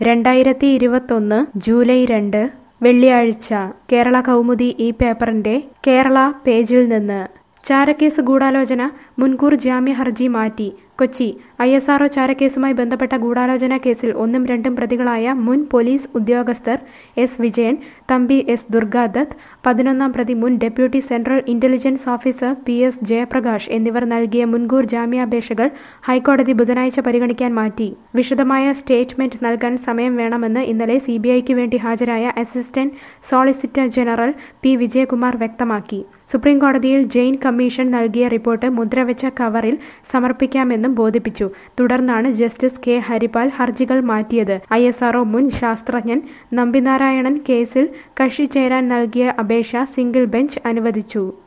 രണ്ടായിരത്തി ഇരുപത്തൊന്ന് ജൂലൈ രണ്ട് വെള്ളിയാഴ്ച കേരള കൗമുദി ഈ പേപ്പറിന്റെ കേരള പേജിൽ നിന്ന് ചാരക്കേസ് ഗൂഢാലോചന മുൻകൂർ ജാമ്യ ഹർജി മാറ്റി കൊച്ചി ഐ എസ് ആർഒ ചാരക്കേസുമായി ബന്ധപ്പെട്ട ഗൂഢാലോചന കേസിൽ ഒന്നും രണ്ടും പ്രതികളായ മുൻ പോലീസ് ഉദ്യോഗസ്ഥർ എസ് വിജയൻ തമ്പി എസ് ദുർഗാദത്ത് പതിനൊന്നാം പ്രതി മുൻ deputy central intelligence officer P S Jayaprakash എന്നിവർ നൽകിയ മുൻകൂർ ജാമ്യാപേക്ഷകൾ ഹൈക്കോടതി ബുധനാഴ്ച പരിഗണിക്കാൻ മാറ്റി വിശദമായ സ്റ്റേറ്റ്മെന്റ് നൽകാൻ സമയം വേണമെന്ന് ഇന്നലെ സി ബി ഐക്ക് വേണ്ടി ഹാജരായ assistant solicitor general P Vijayakumar വ്യക്തമാക്കി സുപ്രീം കോടതിയിൽ ജെയിൻ കമ്മീഷൻ നൽകിയ റിപ്പോർട്ട് മുദ്രവെച്ച കവറിൽ സമർപ്പിക്കാമെന്നും ബോധിപ്പിച്ചു തുടർന്നാണ് ജസ്റ്റിസ് കെ ഹരിപാൽ ഹർജികൾ മാറ്റിയത് ഐ എസ് ആർഒ മുൻ ശാസ്ത്രജ്ഞൻ നമ്പിനാരായണൻ കേസിൽ കക്ഷി ചേരാൻ നൽകിയ അപേക്ഷ സിംഗിൾ ബെഞ്ച് അനുവദിച്ചു